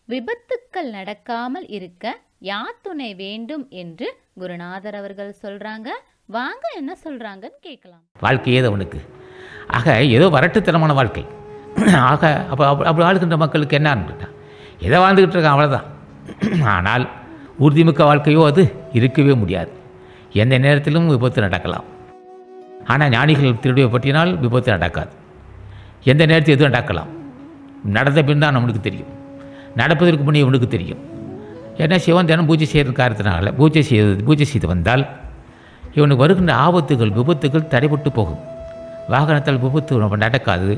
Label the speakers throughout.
Speaker 1: விபத்துக்கள் நடக்காமல் இருக்க யாத்துணை வேண்டும் என்று குருநாதர் அவர்கள் சொல்றாங்க வாங்க என்ன சொல்றாங்கன்னு கேட்கலாம்
Speaker 2: வாழ்க்கையே அது அவனுக்கு ஆக ஏதோ வரட்டுத்தனமான வாழ்க்கை ஆக அப்போ அப்படி அப்படி வாழ்கின்ற மக்களுக்கு என்னன்னு கேட்டால் எதை வாழ்ந்துக்கிட்டு இருக்கான் அவ்வளோதான் ஆனால் உறுதிமிக்க வாழ்க்கையோ அது இருக்கவே முடியாது எந்த நேரத்திலும் விபத்து நடக்கலாம் ஆனால் ஞானிகள் திருடைய பற்றினால் விபத்து நடக்காது எந்த நேரத்தில் எதுவும் நடக்கலாம் நடந்த பின் தான் நம்மளுக்கு தெரியும் நடப்பதற்கு முன்னே இவனுக்கு தெரியும் ஏன்னா சிவன் தினம் பூஜை செய்கிற காரணத்தினால பூஜை செய்து பூஜை செய்து வந்தால் இவனுக்கு வருகின்ற ஆபத்துகள் விபத்துகள் தடைபட்டு போகும் வாகனத்தால் விபத்து ரொம்ப நடக்காது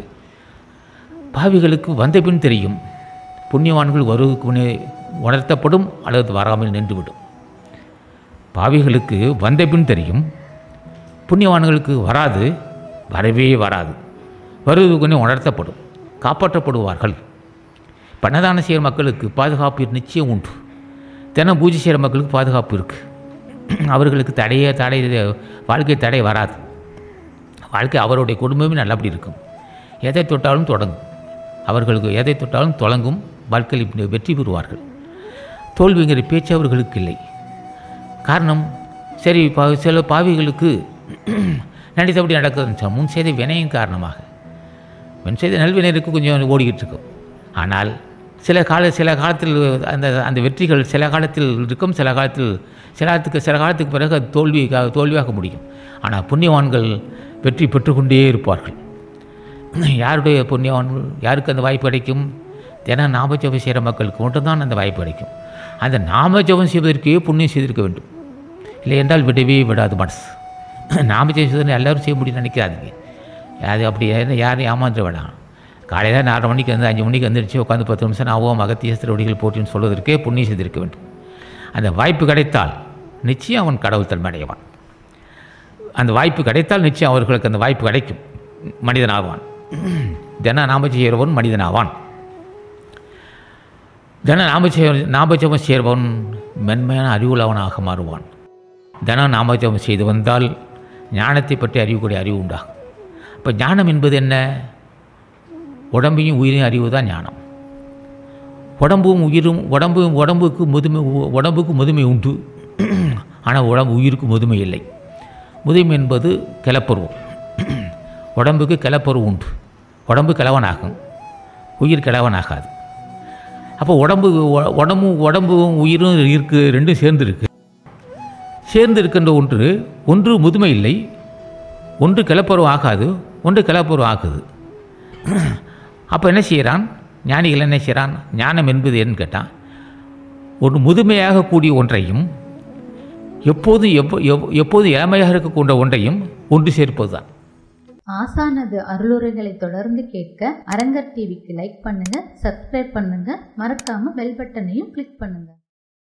Speaker 2: பாவிகளுக்கு வந்த பின் தெரியும் புண்ணியவான்கள் வருவதற்கு முன்னே உணர்த்தப்படும் அல்லது வராமல் நின்றுவிடும் பாவிகளுக்கு வந்த பின் தெரியும் புண்ணியவான்களுக்கு வராது வரவே வராது வருவதற்கு முன்னே உணர்த்தப்படும் காப்பாற்றப்படுவார்கள் பன்னதானம் செய்கிற மக்களுக்கு பாதுகாப்பு நிச்சயம் உண்டு தினம் பூஜை செய்கிற மக்களுக்கு பாதுகாப்பு இருக்குது அவர்களுக்கு தடையே தடை வாழ்க்கை தடை வராது வாழ்க்கை அவருடைய குடும்பமே நல்லபடி இருக்கும் எதை தொட்டாலும் தொடங்கும் அவர்களுக்கு எதை தொட்டாலும் தொடங்கும் வாழ்க்கையில் இப்படி வெற்றி பெறுவார்கள் தோல்விங்கிற பேச்சு அவர்களுக்கு இல்லை காரணம் சரி பா சில பாவிகளுக்கு நினைத்தபடி நடக்குதுன்னு முன் செய்த வினையின் காரணமாக முன் செய்த நல்வினைக்கு கொஞ்சம் ஓடிக்கிட்டு இருக்கும் ஆனால் சில கால சில காலத்தில் அந்த அந்த வெற்றிகள் சில காலத்தில் இருக்கும் சில காலத்தில் சில காலத்துக்கு சில காலத்துக்கு பிறகு அது தோல்வி தோல்வியாக முடியும் ஆனால் புண்ணியவான்கள் வெற்றி பெற்றுக்கொண்டே இருப்பார்கள் யாருடைய புண்ணியவான்கள் யாருக்கு அந்த வாய்ப்பு கிடைக்கும் தினம் நாமஜபம் செய்கிற மக்களுக்கு மட்டும்தான் அந்த வாய்ப்பு கிடைக்கும் அந்த நாமஜபம் செய்வதற்கே புண்ணியம் செய்திருக்க வேண்டும் இல்லை என்றால் விடவே விடாது மனசு நாமஜபம் செய்வதற்கு எல்லோரும் செய்ய முடியும்னு நினைக்காதீங்க அது அப்படி யாரும் ஏமாந்துட வேண்டாம் காலையில் நாலரை மணிக்கு வந்து அஞ்சு மணிக்கு வந்துடுச்சு உட்காந்து பத்து நிமிஷம் ஆவோம் அகத்தியஸ்திர ஒடிகள் போட்டின்னு சொல்வதற்கே புண்ணியம் செய்திருக்க வேண்டும் அந்த வாய்ப்பு கிடைத்தால் நிச்சயம் அவன் கடவுள் தன்மை அடைவான் அந்த வாய்ப்பு கிடைத்தால் நிச்சயம் அவர்களுக்கு அந்த வாய்ப்பு கிடைக்கும் மனிதனாவான் தின நாம செய்கிறவன் மனிதனாவான் தின நாம செய்ய நாமஜபம் செய்கிறவன் மென்மையான அறிவுள்ளவனாக மாறுவான் தினம் நாமஜபம் செய்து வந்தால் ஞானத்தை பற்றி அறியக்கூடிய அறிவு உண்டாகும் இப்போ ஞானம் என்பது என்ன உடம்பையும் உயிரையும் அறிவு தான் ஞானம் உடம்பும் உயிரும் உடம்பு உடம்புக்கு முதுமை உடம்புக்கு முதுமை உண்டு ஆனால் உடம்பு உயிருக்கு முதுமை இல்லை முதுமை என்பது கிளப்பருவம் உடம்புக்கு கிளப்பருவம் உண்டு உடம்பு கிழவனாகும் உயிர் கிழவனாகாது அப்போ உடம்பு உ- உடம்பும் உடம்பும் உயிரும் இருக்கு ரெண்டும் சேர்ந்து இருக்கு சேர்ந்து இருக்கின்ற ஒன்று ஒன்று முதுமை இல்லை ஒன்று கிளப்பருவம் ஆகாது ஒன்று கிளப்பருவம் ஆகுது அப்போ என்ன செய்கிறான் ஞானிகள் என்ன செய்கிறான் ஞானம் என்பது என்னன்னு கேட்டான் ஒரு முதுமையாக கூடிய ஒன்றையும் எப்போதும் எப்போ எப்- எப்போதும் இளமையாக இருக்கக்கூடிய ஒன்றையும் ஒன்று சேர்ப்பது தான்
Speaker 3: ஆசானது அருளுரைகளை தொடர்ந்து கேட்க அரங்கர் டிவிக்கு லைக் பண்ணுங்க சப்ஸ்கிரைப் பண்ணுங்க மறக்காம பெல் பட்டனையும் கிளிக் பண்ணுங்க